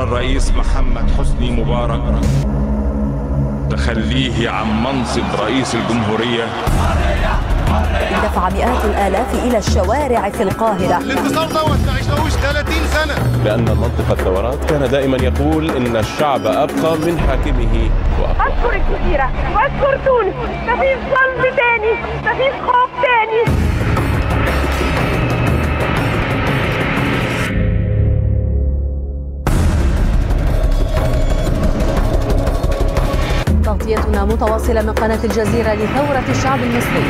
الرئيس محمد حسني مبارك تخليه عن منصب رئيس الجمهورية دفع مئات الآلاف إلى الشوارع في القاهرة الانتصار دوت ما عشناهوش 30 سنه لأن منطقة الثورات كان دائما يقول إن الشعب أبقى من حاكمه وأقوى اذكر الجزيرة واذكر تونس مفيش ظلم تاني مفيش خوف تاني تغطيتنا متواصلة من قناة الجزيرة لثورة الشعب المصري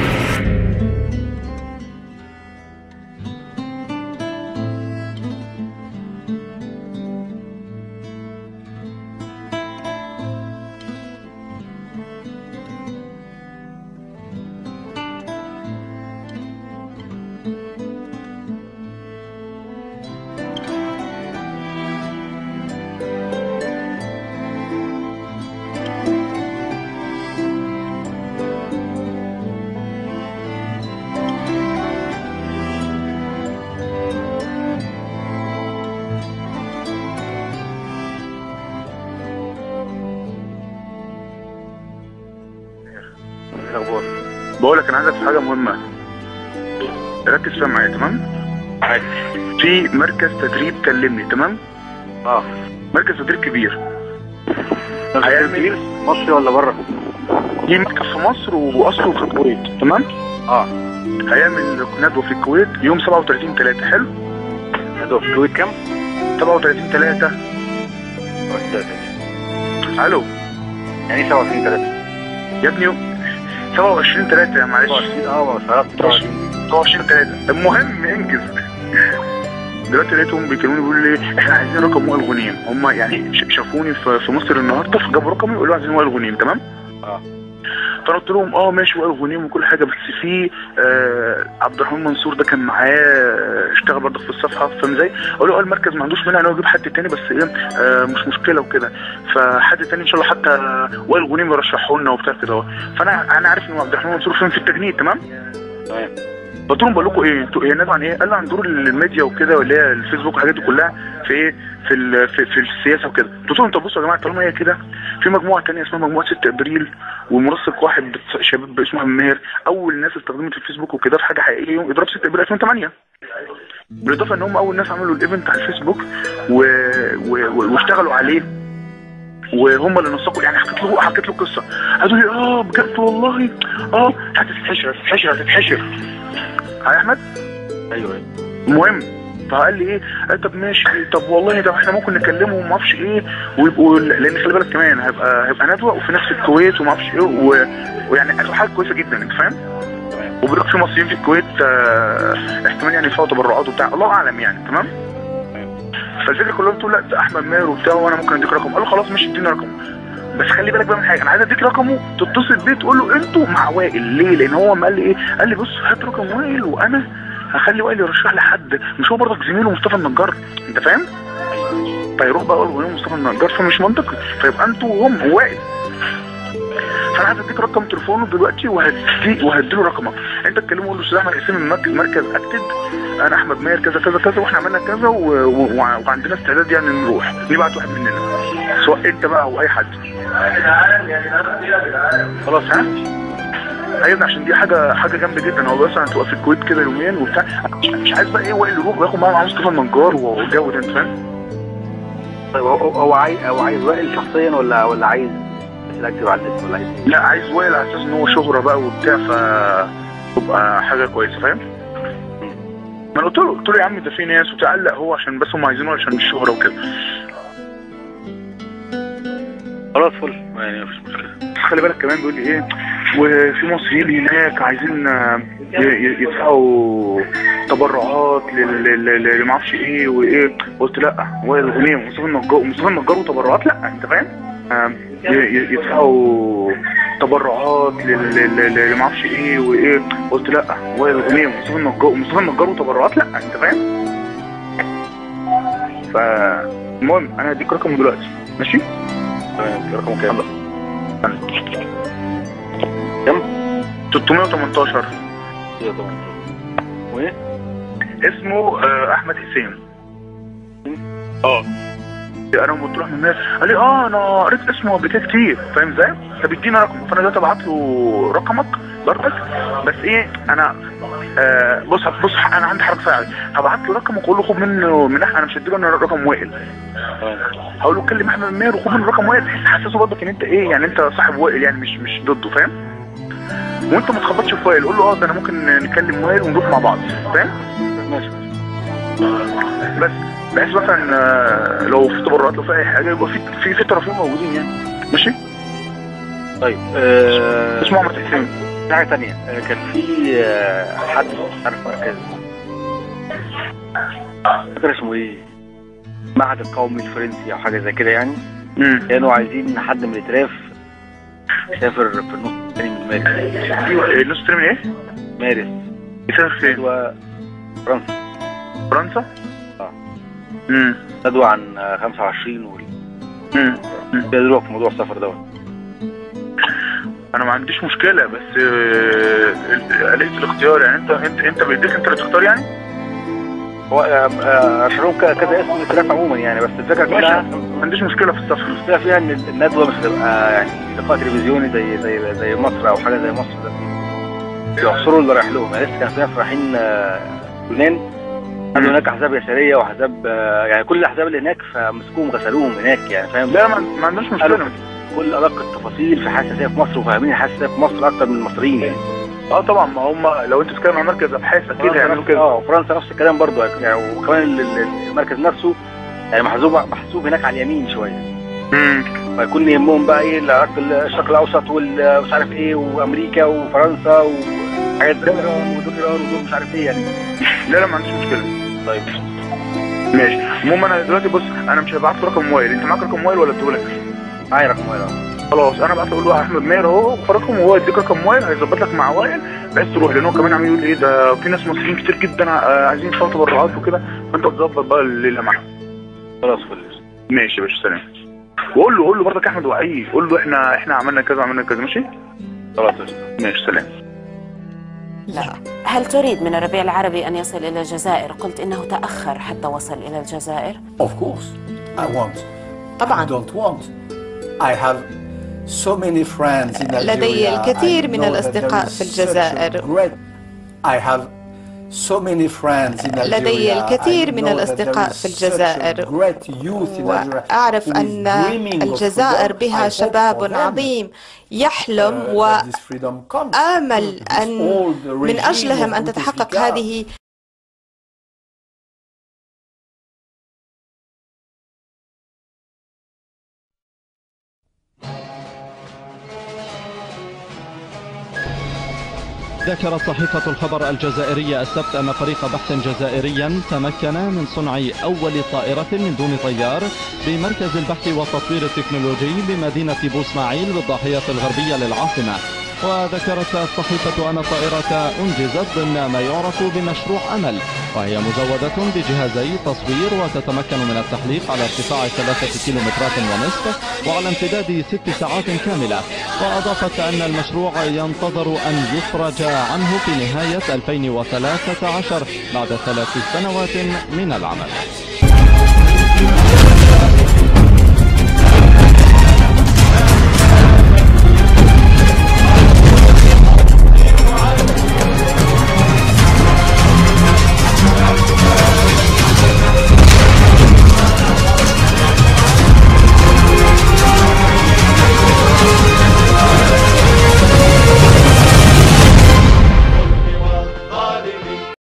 ايه الاخبار بقول لك انا عايزك في حاجه مهمه ركز فيها معايا تمام عادي في مركز تدريب كلمني تمام اه مركز تدريب كبير هيعمل كبير مصري ولا بره؟ دي مركز في مصر واصله في الكويت تمام اه هيعمل ندوه في الكويت يوم 37 3 حلو ندوه في الكويت كام؟ 37 3 الو يعني 27 3 يا ابني 27 3 معلش 27 اه ما صرفت 27 3 المهم انجز دلوقتي لقيتهم بيكلموني بيقولوا لي احنا عايزين رقم وائل غنيم هم يعني ش- شافوني في في مصر النهارده فجابوا رقمي يقولوا عايزين وائل غنيم تمام؟ اه فانا قلت لهم اه ماشي وائل غنيم وكل حاجه بس في آه عبد الرحمن منصور ده كان معاه آه، اشتغل برضه في الصفحه فاهم ازاي؟ قالوا اه المركز ما عندوش مانع ان هو يجيب حد تاني بس ايه آه مش مشكله وكده فحد تاني ان شاء الله حتى وائل غنيم يرشحوا لنا وبتاع كده اهو. فانا انا عارف ان عبد الرحمن منصور فين في التجنيد تمام؟ تمام قلت لهم بقول لكم ايه انتوا ايه نادوا عن ايه؟ قال لي عن دور الميديا وكده واللي هي الفيسبوك والحاجات دي كلها في ايه؟ في ال- في, في السياسه وكده. قلت لهم طب بصوا يا جماعه طالما هي كده في مجموعه ثانيه اسمها مجموعه 6 ابريل ومنسق واحد بت- شباب اسمه ماهر اول ناس استخدمت الفيسبوك وكده في حاجه حقيقيه يوم اضراب 6 ابريل 2008 بالاضافه ان هم اول ناس عملوا الايفنت على الفيسبوك و... و... و... واشتغلوا عليه وهم اللي نسقوا يعني حكيت له حكيت له قصه قالوا لي اه بجد والله اه هتتحشر هتتحشر هتتحشر ها يا احمد ايوه ايوه المهم فقال لي ايه قال طب ماشي طب والله طب احنا ممكن نكلمهم ما اعرفش ايه ويبقوا لان خلي بالك كمان هيبقى هيبقى ندوه وفي نفس الكويت وما اعرفش ايه و... ويعني هتبقى حاجه كويسه جدا انت فاهم؟ وبيقول لك في مصريين في الكويت آه، احتمال يعني يدفعوا تبرعات وبتاع الله اعلم يعني تمام؟ فالفكره كلها بتقول لا ده احمد ماهر وبتاع وانا ممكن اديك رقم قال له خلاص ماشي اديني رقمه بس خلي بالك بقى من حاجه انا عايز اديك رقمه تتصل بيه تقول له انتوا مع وائل ليه؟ لان هو ما قال لي ايه؟ قال لي بص هات رقم وائل وانا هخلي وائل يرشح لي حد مش هو برضك زميله مصطفى النجار انت فاهم؟ فيروح بقى وائل غنيم مصطفى النجار فمش منطقي فيبقى انتوا وهم وائل فانا عايز اديك رقم تليفونه دلوقتي وهدي وهديله رقمك انت تكلمه قول له استاذ احمد حسين من مرك- مركز اكتد انا احمد ماهر كذا كذا كذا واحنا عملنا كذا و... و... وعندنا استعداد يعني نروح نبعت واحد مننا سواء انت بقى او اي حد خلاص ها ايوه عشان دي حاجه حاجه جامده جدا هو مثلا هتبقى في الكويت كده يومين وبتاع مش- مش عايز بقى ايه وائل يروح وياخد معاه مصطفى النجار والجو ده انت فاهم طيب هو هو عايز هو عايز وائل شخصيا ولا ولا عايز بس اكتب على النت ولا عايز ايه؟ لا عايز وائل على اساس ان هو شهره بقى وبتاع ف تبقى حاجه كويسه فاهم ما انا قلت له قلت له يا عم ده في ناس وبتاع قال لا هو عشان بس هم عايزينه عشان الشهره وكده خلاص فل يعني مفيش مشكله خلي بالك كمان بيقول لي ايه وفي مصريين هناك عايزين آه، ي- ي- يدفعوا تبرعات لل- لل- لل- اللي ما اعرفش ايه وايه قلت لا وائل غنيم مصطفى النجار مصطفى النجار وتبرعات لا انت فاهم آه، ي- ي- يدفعوا تبرعات لل- لل- لل- اللي ما اعرفش ايه وايه قلت لا وائل غنيم مصطفى النجار مصطفى النجار وتبرعات لا انت فاهم فالمهم انا هديك رقمه دلوقتي ماشي تمام رقمه كام؟ كم 318 كده طبعا وايه؟ اسمه آه، احمد حسين اه انا قلت له احمد ماهر قال لي اه انا قريت اسمه قبل كده كتير فاهم ازاي؟ طب ادينا رقم فانا دلوقتي ابعت له رقمك برضك بس ايه انا آه بص بص انا عندي حركه فعلا هبعت له رقمك واقول له خد منه من انا مش هديله انا رقم وائل هقول له كلم احمد ماهر وخد منه رقم وائل بحيث تحسسه برضك ان انت ايه يعني انت صاحب وائل يعني مش مش ضده فاهم؟ وانت ما تخبطش في وائل قول له اه ده انا ممكن نكلم وائل ونروح مع بعض فاهم؟ ماشي بس بحيث مثلا آه، لو في تبرعات لو في اي حاجه يبقى في في في طرفين موجودين يعني ماشي طيب آه، اسمه عمر حسين في حاجه ثانيه كان في آه، حد مش عارف مركز فاكر اسمه ايه؟ المعهد القومي الفرنسي او حاجه زي كده يعني امم كانوا عايزين حد من الاتراف يسافر في النص الثاني من مارس ايوه النص التاني من ايه؟ مارس يسافر فين؟ ندوه فرنسا فرنسا؟ اه. امم ندوه عن آه، 25 وال امم بيدلوك في موضوع السفر دوت انا ما عنديش مشكله بس آه، آلية الاختيار يعني انت انت انت بايديك انت اللي تختار يعني؟ هو آه، آه، عشان هم ك- كذا اسم الاتراف عموما يعني بس الفكره ماشي كلها ما عنديش مشكله في السفر المشكله فيها ان الندوه مش هتبقى يعني لقاء تلفزيوني زي زي زي مصر او حاجه زي مصر ده بيحصروا اللي رايح لهم يعني لسه كان في ناس رايحين آه، يونان قالوا هناك احزاب يساريه واحزاب آه، يعني كل الاحزاب اللي هناك فمسكوهم غسلوهم هناك يعني فاهم لا ما, ما عندناش مشكله كل ادق التفاصيل في حساسيه في مصر وفاهمين الحساسيه في مصر اكتر من المصريين يعني اه طبعا ما هم لو انت بتتكلم عن مركز ابحاث اكيد فرنسا هيعملوا نفس- كده اه فرنسا نفس الكلام برضو يعني وكمان ال- ال- المركز نفسه يعني محسوب محسوب هناك على اليمين شويه امم فيكون يهمهم بقى ايه العراق الشرق الاوسط ومش عارف ايه وامريكا وفرنسا وحاجات زي كده ودول ايران ودول مش عارف ايه يعني لا لا ما عنديش مشكله طيب ماشي المهم انا دلوقتي بص انا مش هبعت له رقم موبايل انت معاك رقم موبايل ولا اديهولك؟ معايا رقم موبايل خلاص انا بعت اقول له احمد ماهر اهو فرقم وهو يديك رقم موبايل هيظبط لك مع وائل بحيث تروح لان هو كمان عامل يقول ايه ده في ناس مصريين كتير جدا آه، عايزين يدفعوا تبرعات وكده فانت تظبط بقى الليله معاهم خلاص فل ماشي يا باشا سلام وقول له قول له برضك احمد وعي قول له احنا احنا عملنا كذا وعملنا كذا ماشي خلاص ماشي سلام لا هل تريد من الربيع العربي أن يصل إلى الجزائر؟ قلت إنه تأخر حتى وصل إلى الجزائر Of course, I want. I طبعا don't want. I have so many friends in Algeria. لدي الكثير I من know that الأصدقاء there is في such a الجزائر. great- I have so many friends in Algeria. لدي الكثير I من know that الأصدقاء there في is such a الجزائر. great youth in Algeria وأعرف who is أن dreaming of الجزائر freedom. I بها hope شباب for them, عظيم يحلم uh, that this freedom comes. وآمل This أن old من regime أجلهم of أن تتحقق Bouteflika هذه ذكرت صحيفة الخبر الجزائرية السبت أن فريق بحث جزائريا تمكن من صنع أول طائرة من دون طيار بمركز البحث والتطوير التكنولوجي بمدينة بوسماعيل بالضاحية الغربية للعاصمة وذكرت الصحيفة أن الطائرة أنجزت ضمن ما يعرف بمشروع أمل وهي مزودة بجهازي تصوير وتتمكن من التحليق على ارتفاع ثلاثة كيلومترات ونصف وعلى امتداد ست ساعات كاملة وأضافت أن المشروع ينتظر أن يفرج عنه في نهاية 2013 بعد ثلاث سنوات من العمل